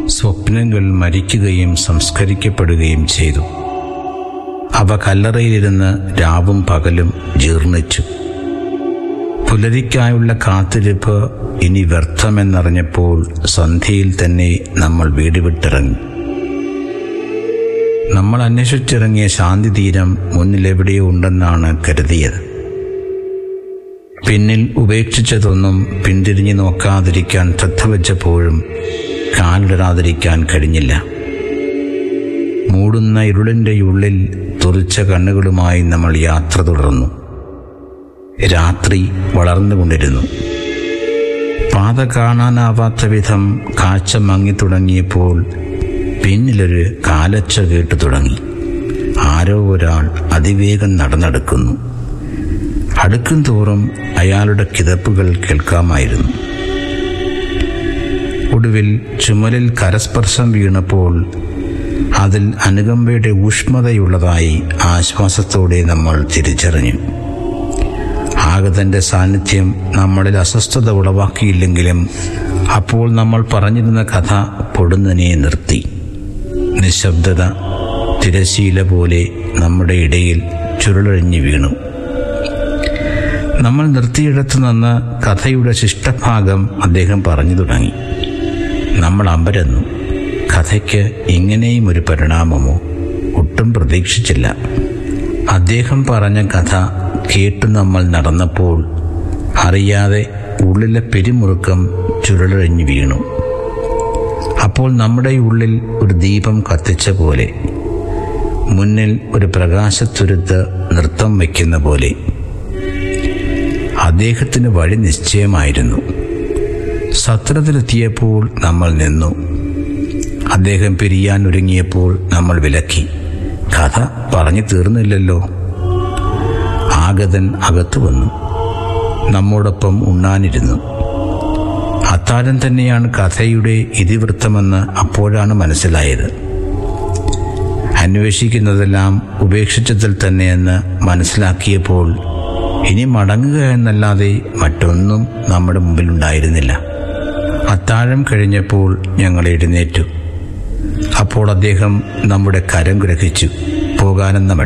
സ്വപ്നങ്ങൾ മരിക്കുകയും സംസ്കരിക്കപ്പെടുകയും ചെയ്തു അവ കല്ലറയിലിരുന്ന് രാവും പകലും ജീർണിച്ചു പുലരിക്കായുള്ള കാത്തിരിപ്പ് ഇനി വ്യർത്ഥമെന്നറിഞ്ഞപ്പോൾ സന്ധ്യയിൽ തന്നെ നമ്മൾ വീട് വിട്ടിറങ്ങി നമ്മൾ അന്വേഷിച്ചിറങ്ങിയ ശാന്തി തീരം മുന്നിലെവിടെയോ ഉണ്ടെന്നാണ് കരുതിയത് പിന്നിൽ ഉപേക്ഷിച്ചതൊന്നും പിന്തിരിഞ്ഞു നോക്കാതിരിക്കാൻ ശ്രദ്ധ വെച്ചപ്പോഴും കാലിടാതിരിക്കാൻ കഴിഞ്ഞില്ല മൂടുന്ന ഇരുളിൻ്റെ ഉള്ളിൽ തുറിച്ച കണ്ണുകളുമായി നമ്മൾ യാത്ര തുടർന്നു രാത്രി വളർന്നുകൊണ്ടിരുന്നു പാത കാണാനാവാത്ത വിധം കാഴ്ച മങ്ങി തുടങ്ങിയപ്പോൾ പിന്നിലൊരു കാലച്ച കേട്ടു തുടങ്ങി ആരോ ഒരാൾ അതിവേഗം നടന്നെടുക്കുന്നു അടുക്കും തോറും അയാളുടെ കിതപ്പുകൾ കേൾക്കാമായിരുന്നു ഒടുവിൽ ചുമലിൽ കരസ്പർശം വീണപ്പോൾ അതിൽ അനുകമ്പയുടെ ഊഷ്മതയുള്ളതായി ആശ്വാസത്തോടെ നമ്മൾ തിരിച്ചറിഞ്ഞു ആഗതന്റെ സാന്നിധ്യം നമ്മളിൽ അസ്വസ്ഥത ഉളവാക്കിയില്ലെങ്കിലും അപ്പോൾ നമ്മൾ പറഞ്ഞിരുന്ന കഥ പൊടുന്നനെ നിർത്തി നിശബ്ദത തിരശീല പോലെ നമ്മുടെ ഇടയിൽ ചുരുളഴിഞ്ഞു വീണു നമ്മൾ നിർത്തിയിടത്തു നിന്ന് കഥയുടെ ശിഷ്ടഭാഗം അദ്ദേഹം പറഞ്ഞു തുടങ്ങി നമ്മൾ അമ്പരന്നു കഥയ്ക്ക് ഇങ്ങനെയും ഒരു പരിണാമമോ ഒട്ടും പ്രതീക്ഷിച്ചില്ല അദ്ദേഹം പറഞ്ഞ കഥ കേട്ടു നമ്മൾ നടന്നപ്പോൾ അറിയാതെ ഉള്ളിലെ പിരിമുറുക്കം ചുരുളഴിഞ്ഞു വീണു അപ്പോൾ നമ്മുടെ ഉള്ളിൽ ഒരു ദീപം കത്തിച്ച പോലെ മുന്നിൽ ഒരു പ്രകാശത്തുരുത്ത് നൃത്തം വയ്ക്കുന്ന പോലെ അദ്ദേഹത്തിന് വഴി നിശ്ചയമായിരുന്നു സത്രത്തിലെത്തിയപ്പോൾ നമ്മൾ നിന്നു അദ്ദേഹം പിരിയാൻ ഒരുങ്ങിയപ്പോൾ നമ്മൾ വിലക്കി കഥ പറഞ്ഞു തീർന്നില്ലല്ലോ ആഗതൻ അകത്തു വന്നു നമ്മോടൊപ്പം ഉണ്ണാനിരുന്നു അത്താഴം തന്നെയാണ് കഥയുടെ ഇതിവൃത്തമെന്ന് അപ്പോഴാണ് മനസ്സിലായത് അന്വേഷിക്കുന്നതെല്ലാം ഉപേക്ഷിച്ചതിൽ തന്നെയെന്ന് മനസ്സിലാക്കിയപ്പോൾ ഇനി മടങ്ങുക എന്നല്ലാതെ മറ്റൊന്നും നമ്മുടെ മുമ്പിലുണ്ടായിരുന്നില്ല അത്താഴം കഴിഞ്ഞപ്പോൾ ഞങ്ങൾ എഴുന്നേറ്റു അപ്പോൾ അദ്ദേഹം നമ്മുടെ കരം ഗ്രഹിച്ചു പോകാനെന്ന